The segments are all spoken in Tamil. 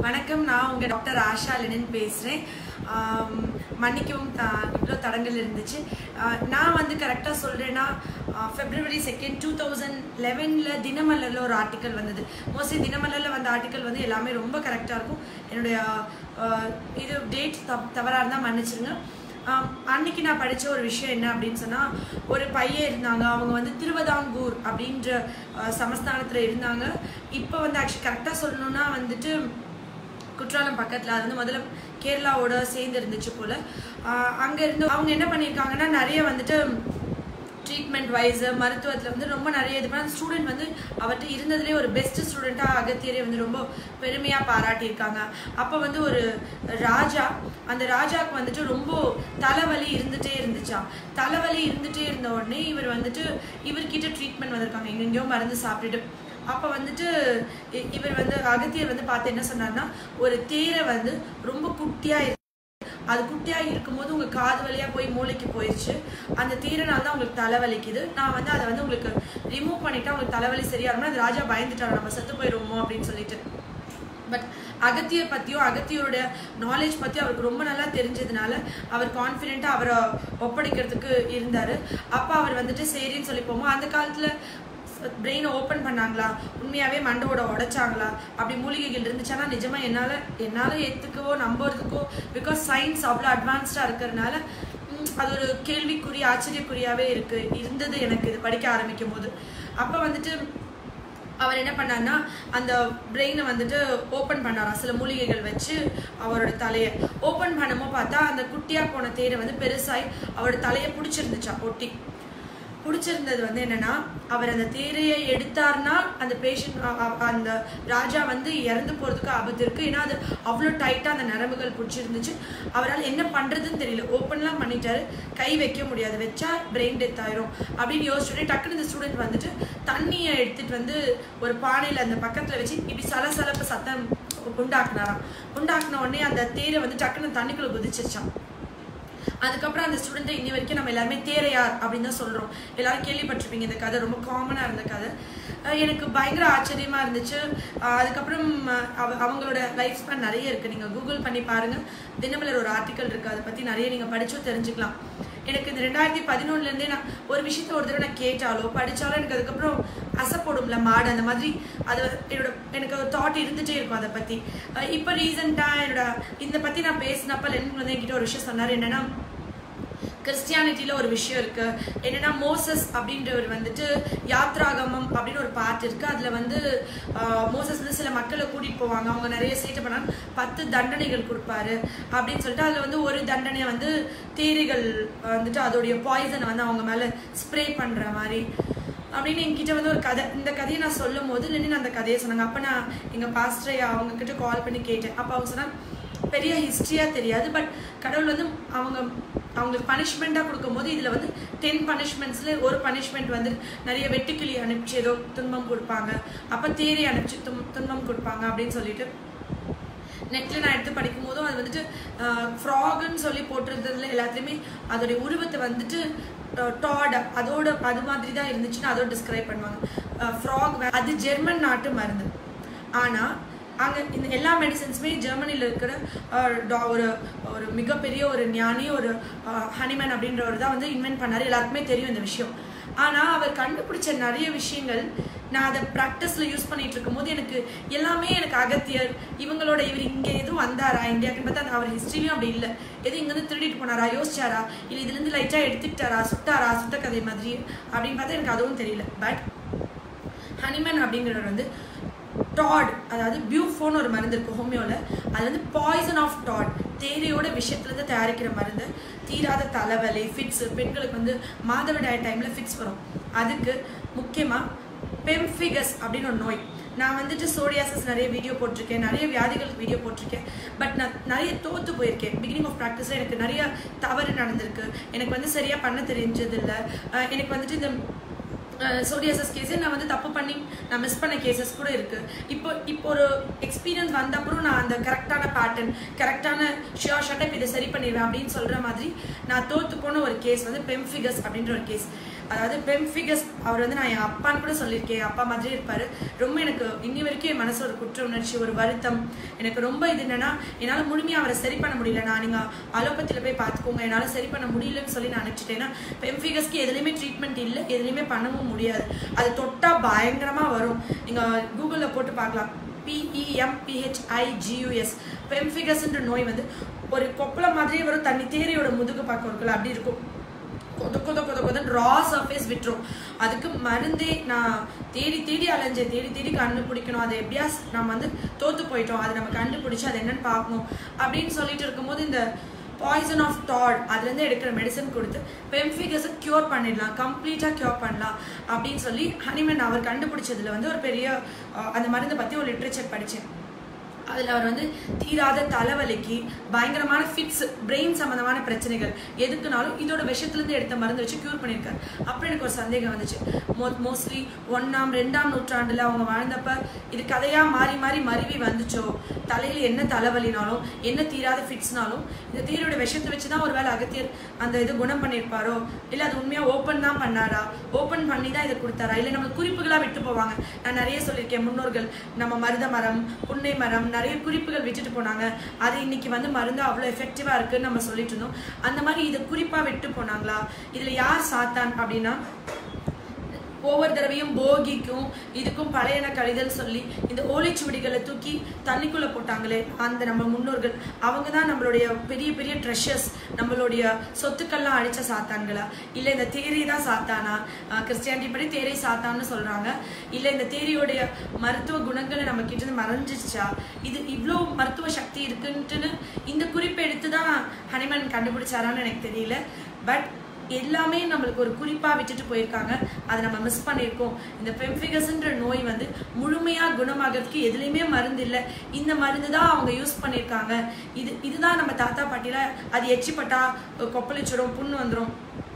வணக்கம் நான் உங்கள் டாக்டர் ஆஷா லெனின் பேசுகிறேன் மன்னிக்கவும் த இவ்வளோ தடங்கள் இருந்துச்சு ஆஹ் நான் வந்து கரெக்டாக சொல்கிறேன்னா ஃபெப்ரவரி செகண்ட் டூ தௌசண்ட் லெவனில் தினமலரில் ஒரு ஆர்டிக்கல் வந்தது மோஸ்ட்லி தினமலரில் வந்த ஆர்டிக்கல் வந்து எல்லாமே ரொம்ப கரெக்டாக இருக்கும் என்னுடைய ஆஹ் இது டேட் தப் தவறாக இருந்தால் மன்னிச்சிருங்க ஆம், அன்னைக்கு நான் படித்த ஒரு விஷயம் என்ன அப்படின்னு சொன்னால் ஒரு பையன் இருந்தாங்க அவங்க வந்து திருவதாங்கூர் அப்படின்ற சமஸ்தானத்தில் இருந்தாங்க இப்போ வந்து ஆக்சுவலி கரெக்டாக சொல்லணும்னா வந்துட்டு குற்றாலம் பக்கத்தில் அது வந்து முதல்ல கேரளாவோட சேர்ந்து இருந்துச்சு போல் அங்கே இருந்து அவங்க என்ன பண்ணியிருக்காங்கன்னா நிறைய வந்துட்டு ட்ரீட்மெண்ட் வைஸ் மருத்துவத்தில் வந்து ரொம்ப நிறைய இது பண்ண ஸ்டூடெண்ட் வந்து அவர்கிட்ட இருந்ததுலேயே ஒரு பெஸ்ட் ஸ்டூடெண்ட்டாக அகத்தியரே வந்து ரொம்ப பெருமையாக பாராட்டியிருக்காங்க அப்போ வந்து ஒரு ராஜா அந்த ராஜாவுக்கு வந்துட்டு ரொம்ப தலைவலி இருந்துகிட்டே இருந்துச்சாம் தலைவலி இருந்துகிட்டே இருந்த உடனே இவர் வந்துட்டு இவர்கிட்ட ட்ரீட்மெண்ட் வந்திருக்காங்க எங்கெங்கேயோ மருந்து சாப்பிட்டுட்டு அப்போ வந்துட்டு இ- இவர் வந்து அகத்தியர் வந்து பார்த்து என்ன சொன்னார்னா ஒரு தேரை வந்து ரொம்ப குட்டியாக அது குட்டியா இருக்கும்போது உங்க காது வழியா போய் மூளைக்கு போயிடுச்சு அந்த தீரனால தான் உங்களுக்கு தலைவலிக்குது நான் வந்து அதை வந்து உங்களுக்கு ரிமூவ் பண்ணிட்டா உங்களுக்கு தலைவலி சரியாகும்னா அது ராஜா பயந்துட்டாரு நம்ம செத்து போயிடுவோமோ அப்படின்னு சொல்லிட்டு பட் அகத்தியர் பத்தியும் அகத்தியரோட நாலேஜ் பத்தி அவருக்கு ரொம்ப நல்லா தெரிஞ்சதுனால அவர் கான்ஃபிடென்ட்டா அவரை ஒப்படைக்கிறதுக்கு இருந்தாரு அப்ப அவர் வந்துட்டு சரின்னு சொல்லி போமோ அந்த காலத்துல பிரெயினை ஓப்பன் பண்ணாங்களா உண்மையாவே மண்டோட உடைச்சாங்களா அப்படி மூலிகைகள் இருந்துச்சுன்னா நிஜமா என்னால என்னால ஏத்துக்கவோ நம்புறதுக்கோ பிகாஸ் சயின்ஸ் அவ்வளோ அட்வான்ஸ்டா இருக்கிறதுனால ம், அது ஒரு கேள்விக்குறி ஆச்சரியக்குறியாவே இருக்கு இருந்தது எனக்கு இது படிக்க ஆரம்பிக்கும் போது அப்ப வந்துட்டு அவர் என்ன பண்ணார்னா அந்த பிரெயினை வந்துட்டு ஓப்பன் பண்ணாராம் சில மூலிகைகள் வச்சு அவரோட தலையை ஓப்பன் பண்ணும்போது பார்த்தா அந்த குட்டியா போன தேரை வந்து பெருசாய் அவரோட தலையை பிடிச்சிருந்துச்சா ஒட்டி பிடிச்சிருந்தது வந்து என்னன்னா அவர் அந்த தேரையை எடுத்தார்னா அந்த பேஷண்ட் அந்த ராஜா வந்து இறந்து போறதுக்கு ஆபத்து இருக்கு ஏன்னா அது அவ்வளோ டைட்டா அந்த நரம்புகள் பிடிச்சிருந்துச்சு அவரால் என்ன பண்றதுன்னு தெரியல ஓப்பன்லாம் பண்ணிட்டாரு கை வைக்க முடியாது வச்சா பிரெயின் டெத் ஆயிரும் அப்படின்னு யோசிச்சுட்டு டக்குனு இந்த ஸ்டூடெண்ட் வந்துட்டு தண்ணியை எடுத்துட்டு வந்து ஒரு பானையில அந்த பக்கத்துல வச்சு இப்படி சலசலப்பு சத்தம் உண்டாக்குனாராம் உண்டாக்குன உடனே அந்த தேரை வந்து டக்குன்னு தண்ணிக்குள்ள குதிச்சிருச்சான் அதுக்கப்புறம் அந்த ஸ்டூடெண்ட்டை இன்னி வரைக்கும் நம்ம எல்லாருமே தேரையார் அப்படின்னு தான் சொல்றோம் எல்லாரும் கேள்விப்பட்டிருப்பீங்க இந்த கதை ரொம்ப காமனா இருந்த கதை அஹ் எனக்கு பயங்கர ஆச்சரியமா இருந்துச்சு அஹ் அதுக்கப்புறம் அஹ் அவ- அவங்களோட லைஃப் ஸ்பேன் நிறைய இருக்கு நீங்க கூகுள் பண்ணி பாருங்க தினமலர் ஒரு ஆர்டிக்கல் இருக்கு அதை பத்தி நிறைய நீங்க படிச்சும் தெரிஞ்சுக்கலாம் எனக்கு இந்த ரெண்டாயிரத்தி பதினொன்னுல இருந்தே நான் ஒரு விஷயத்த ஒரு தடவை நான் கேட்டாலோ படிச்சாலோ எனக்கு அதுக்கப்புறம் அசைப்படும்ல மாடு அந்த மாதிரி அது என்னோட எனக்கு ஒரு தாட் இருந்துட்டே இருக்கும் அதை பத்தி அஹ் இப்ப ரீசெண்டா என்னோட இந்த பத்தி நான் பேசினப்ப லெனின் வந்து என்கிட்ட ஒரு விஷயம் சொன்னாரு என்னன்னா கிறிஸ்டியானிட்டியில ஒரு விஷயம் இருக்கு என்னன்னா மோசஸ் அப்படின்றவர் வந்துட்டு யாத்ராகமம் அப்படின்னு ஒரு பாட்டு இருக்கு அதுல வந்து ஆஹ், மோசஸ் வந்து சில மக்களை கூட்டிட்டு போவாங்க அவங்க நிறைய சேட்டை பண்ணாங்க பத்து தண்டனைகள் கொடுப்பாரு அப்படின்னு சொல்லிட்டு அதுல வந்து ஒரு தண்டனையை வந்து தேரிகள் வந்துட்டு அதோடைய பாய்சனை வந்து அவங்க மேல ஸ்ப்ரே பண்ற மாதிரி அப்படின்னு என்கிட்ட வந்து ஒரு கதை இந்த கதையை நான் சொல்லும் போது லெனின் அந்த கதையை சொன்னாங்க அப்ப நான் எங்க பாஸ்டரை அவங்க கிட்ட கால் பண்ணி கேட்டேன் அப்ப அவங்க சொன்னாங்க பெரிய ஹிஸ்டரியா தெரியாது பட் கடவுள் வந்து அவங்க அவங்களுக்கு பனிஷ்மெண்ட்டாக கொடுக்கும்போது இதில் வந்து டென் பனிஷ்மெண்ட்ஸில் ஒரு பனிஷ்மெண்ட் வந்து நிறைய வெட்டுக்கிளி அனுப்பிச்சு ஏதோ துன்பம் கொடுப்பாங்க அப்போ தேரை அனுப்பிச்சு தும் துன்பம் கொடுப்பாங்க அப்படின்னு சொல்லிட்டு நெட்டில் நான் எடுத்து படிக்கும் போதும் அது வந்துட்டு ஃப்ராகுன்னு சொல்லி போட்டிருந்ததுல எல்லாத்துலேயுமே அதோடைய உருவத்தை வந்துட்டு டாட் அதோட அது மாதிரி தான் இருந்துச்சுன்னு அதோட டிஸ்கிரைப் பண்ணுவாங்க ஃப்ராக் அது ஜெர்மன் நாட்டு மருந்து ஆனால் அங்கே இந்த எல்லா மெடிசன்ஸுமே ஜெர்மனியில் இருக்கிற அஹ், டா- ஒரு ஒரு மிகப்பெரிய ஒரு ஞானி ஒரு ஹனிமேன் அப்படின்றவர் தான் வந்து இன்வென்ட் பண்ணார் எல்லாருக்குமே தெரியும் இந்த விஷயம் ஆனால் அவர் கண்டுபிடிச்ச நிறைய விஷயங்கள் நான் அதை ப்ராக்டிஸில் யூஸ் பண்ணிட்டு இருக்கும்போது எனக்கு எல்லாமே எனக்கு அகத்தியர் இவங்களோட இவர் இங்கே எதுவும் வந்தாரா இந்தியாவுக்குன்னு பார்த்தா அது அவர் ஹிஸ்ட்ரிலையும் அப்படி இல்லை எதுவும் இங்கேருந்து திருடிட்டு போனாரா யோசிச்சாரா இல்லை இதுலேருந்து லைட்டாக எடுத்துக்கிட்டாரா சுட்டாரா சுட்ட கதை மாதிரி அப்படின்னு பார்த்தா எனக்கு அதுவும் தெரியல பட் ஹனிமன் அப்படிங்கிறவர் வந்து டாட் அதாவது பியூஃபோன் ஒரு மருந்து இருக்கு ஹோமியோல அது வந்து பாய்சன் ஆஃப் டாட் தேரையோட விஷயத்துலேருந்து தயாரிக்கிற மருந்து தீராத தலைவலி ஃபிட்ஸ் பெண்களுக்கு வந்து மாதவிடாய் டைம்ல ஃபிக்ஸ் வரும் அதுக்கு முக்கியமா பெம்ஃபிகஸ் அப்படின்னு ஒரு நோய் நான் வந்துட்டு சோடியாசஸ் நிறைய வீடியோ போட்டிருக்கேன் நிறைய வியாதிகளுக்கு வீடியோ போட்டிருக்கேன் பட் நான் நிறைய தோத்து போயிருக்கேன் பிகினிங் ஆஃப் ப்ராக்டிஸில் எனக்கு நிறைய தவறு நடந்திருக்கு எனக்கு வந்து சரியாக பண்ண தெரிஞ்சதில்லை அஹ் எனக்கு வந்துட்டு இந்த சோடியாசஸ் கேஸே நான் வந்து தப்பு பண்ணி நான் மிஸ் பண்ண கேசஸ் கூட இருக்கு இப்போ இப்போ ஒரு எக்ஸ்பீரியன்ஸ் வந்த அப்புறம் நான் அந்த கரெக்டான பேட்டர்ன் கரெக்டான ஷியோர் ஷார்ட்டாக இப்போ இதை சரி பண்ணிடுவேன் அப்படின்னு சொல்ற மாதிரி நான் தோத்து போன ஒரு கேஸ் வந்து பெம்ஃபிகஸ் அப்படின்ற ஒரு கேஸ் அதாவது பெம்ஃபிகஸ் அவர் வந்து நான் என் அப்பான்னு கூட சொல்லியிருக்கேன் என் அப்பா மாதிரி இருப்பார் ரொம்ப எனக்கு இன்னி வரைக்கும் என் மனசு ஒரு குற்ற உணர்ச்சி ஒரு வருத்தம் எனக்கு ரொம்ப இது என்னன்னா என்னால் முழுமையாக அவரை சரி பண்ண முடியல நான் நீங்கள் அலோபதியில் போய் பார்த்துக்கோங்க என்னால் சரி பண்ண முடியலன்னு சொல்லி நான் நினச்சிட்டேன்னா பெம்ஃபிகஸ்க்கு எதுலேயுமே ட்ரீட்மெண்ட் இல்லை எதுலேயுமே பண்ணவும் முடியாது அது தொட்டால் பயங்கரமாக வரும் நீங்கள் கூகுளில் போட்டு பார்க்கலாம் பிஇஎம்பிஹெச்ஐஜியூஎஸ் பெம்ஃபிகஸ்ன்ற நோய் வந்து ஒரு கொப்பளை மாதிரியே வரும் தண்ணி தேரையோட முதுகு பக்கம் இருக்குல்ல அப்படி இருக்கும் கொத கொத கொத கொதன்னு ரா சர்ஃபேஸ் விட்டுரும் அதுக்கு மருந்தே நான் தேடி தேடி அலைஞ்சேன் தேடி தேடி கண்டுபிடிக்கணும் அதை எப்படியா நம்ம வந்து தோத்து போயிட்டோம் அதை நம்ம கண்டுபிடிச்சு அது என்னன்னு பார்க்கணும் அப்படின்னு சொல்லிட்டு இருக்கும்போது இந்த பாய்சன் ஆஃப் தாட் அதுலேருந்து எடுக்கிற மெடிசன் கொடுத்து பெம்ஃபிகஸை க்யூர் பண்ணிடலாம் கம்ப்ளீட்டாக க்யூர் பண்ணலாம் அப்படின்னு சொல்லி ஹனிமன் அவர் கண்டுபிடிச்சதுல வந்து ஒரு பெரிய அஹ், அந்த மருந்தை பற்றி ஒரு லிட்ரேச்சர் படித்தேன் அதில் அவர் வந்து தீராத தலைவலிக்கு பயங்கரமான ஃபிட்ஸ் பிரெயின் சம்மந்தமான பிரச்சனைகள் எதுக்குனாலும் இதோட விஷயத்துலேருந்து எடுத்த மருந்து வச்சு க்யூர் பண்ணியிருக்காரு அப்புறம் எனக்கு ஒரு சந்தேகம் வந்துச்சு மோ மோஸ்ட்லி ஒன்றாம் ரெண்டாம் நூற்றாண்டில் அவங்க வாழ்ந்தப்ப இது கதையாக மாறி மாறி மருவி வந்துச்சோ தலையில் என்ன தலைவலினாலும் என்ன தீராத ஃபிட்ஸ்னாலும் இந்த தீரோட விஷயத்தை வச்சு தான் ஒரு வேளை அகத்தியர் அந்த இது குணம் பண்ணியிருப்பாரோ இல்லை அது உண்மையாக ஓப்பன் தான் பண்ணாரா ஓப்பன் பண்ணி தான் இதை கொடுத்தாரா இல்லை நம்ம குறிப்புகளாக விட்டு போவாங்க நான் நிறைய சொல்லியிருக்கேன் முன்னோர்கள் நம்ம மருத மரம் புன்னை மரம் நிறைய குறிப்புகள் விட்டுட்டு போனாங்க அது இன்னைக்கு வந்து மருந்து அவ்வளோ எஃபெக்டிவாக இருக்குன்னு நம்ம சொல்லிட்டு இருந்தோம் அந்த மாதிரி இதை குறிப்பாக விட்டு போனாங்களா இதில் யார் சாத்தான் அப்படின்னா ஒவ்வொரு தடவையும் போகிக்கும் இதுக்கும் பழையன கழிதல் சொல்லி இந்த ஓலைச்சுவடிகளை தூக்கி தண்ணிக்குள்ள போட்டாங்களே அந்த நம்ம முன்னோர்கள் அவங்க தான் நம்மளுடைய பெரிய பெரிய ட்ரெஷர்ஸ் நம்மளுடைய சொத்துக்கள்லாம் அழிச்ச சாத்தான்களா இல்லை இந்த தேரி தான் சாத்தானா கிறிஸ்டியானிட்டி படி தேரை சாத்தான்னு சொல்றாங்க இல்லை இந்த தேரியோடைய மருத்துவ குணங்களை நம்ம கிட்ட இருந்து மறைஞ்சிருச்சா இது இவ்வளோ மருத்துவ சக்தி இருக்குன்ட்டுன்னு இந்த குறிப்பை எடுத்து தான் ஹனிமன் கண்டுபிடிச்சாரான்னு எனக்கு தெரியல பட் எல்லாமே நம்மளுக்கு ஒரு குறிப்பாக விட்டுட்டு போயிருக்காங்க அதை நம்ம மிஸ் பண்ணியிருக்கோம் இந்த பெம்ஃபிகஸ்ன்ற நோய் வந்து முழுமையாக குணமாகிறதுக்கு எதுலேயுமே மருந்து இல்லை இந்த மருந்து தான் அவங்க யூஸ் பண்ணியிருக்காங்க இது இதுதான் நம்ம தாத்தா பாட்டியில அது எச்சிப்பட்டா கொப்பளிச்சிடும் புண்ணு வந்துடும்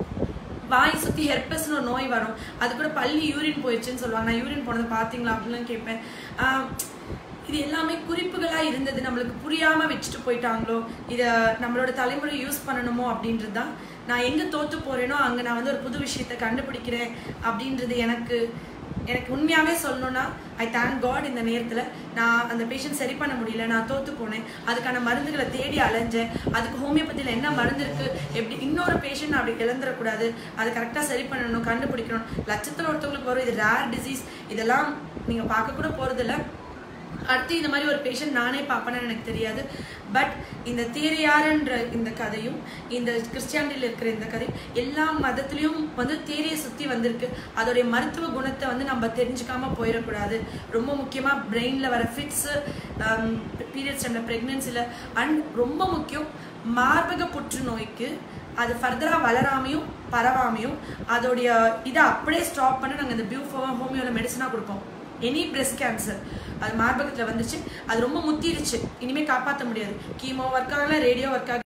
வாய் சுற்றி ஹெர்பஸ்னு ஒரு நோய் வரும் அது கூட பள்ளி யூரின் போயிடுச்சுன்னு சொல்லுவாங்க நான் யூரின் போனதை பார்த்தீங்களா அப்படின்லாம் கேட்பேன் ஆஹ் இது எல்லாமே குறிப்புகளா இருந்தது நம்மளுக்கு புரியாம வச்சுட்டு போயிட்டாங்களோ இத நம்மளோட தலைமுறை யூஸ் பண்ணணுமோ அப்படின்றது தான் நான் எங்க தோத்து போறேனோ அங்க நான் வந்து ஒரு புது விஷயத்த கண்டுபிடிக்கிறேன் அப்படின்றது எனக்கு எனக்கு உண்மையாவே சொல்லணும்னா ஐ தேங்க் காட் இந்த நேரத்துல நான் அந்த பேஷண்ட் சரி பண்ண முடியல நான் தோத்து போனேன் அதுக்கான மருந்துகளை தேடி அலைஞ்சேன் அதுக்கு ஹோமியோபதியில் என்ன மருந்து இருக்கு எப்படி இன்னொரு பேஷண்ட் அப்படி இழந்துடக்கூடாது அது கரெக்டாக சரி பண்ணணும் கண்டுபிடிக்கணும் லட்சத்தில் ஒருத்தவங்களுக்கு வரும் இது ரேர் டிசீஸ் இதெல்லாம் நீங்க பார்க்க கூட போறதில்ல அடுத்து இந்த மாதிரி ஒரு பேஷண்ட் நானே பார்ப்பேன்னு எனக்கு தெரியாது பட் இந்த தேரியாருன்ற இந்த கதையும் இந்த கிறிஸ்டியானிட்டியில் இருக்கிற இந்த கதையும் எல்லா மதத்துலேயும் வந்து தேரியை சுற்றி வந்திருக்கு அதோடைய மருத்துவ குணத்தை வந்து நம்ம தெரிஞ்சுக்காம போயிடக்கூடாது ரொம்ப முக்கியமாக பிரெயினில் வர ஃபிட்ஸு பீரியட்ஸ் டைமில் ப்ரெக்னென்சியில் அண்ட் ரொம்ப முக்கியம் மார்பக புற்றுநோய்க்கு அது ஃபர்தராக வளராமையும் பரவாமையும் அதோடைய இதை அப்படியே ஸ்டாப் பண்ண நாங்கள் இந்த பியூஃபோ ஹோமியோவில் மெடிசனாக கொடுப்போம் எனி பிரெஸ்ட் கேன்சர் அது மார்பகத்தில் வந்துச்சு அது ரொம்ப முத்திருச்சு இனிமேல் காப்பாற்ற முடியாது கீமோ ஒர்க் ஆகல ரேடியோ ஒர்க் ஆகல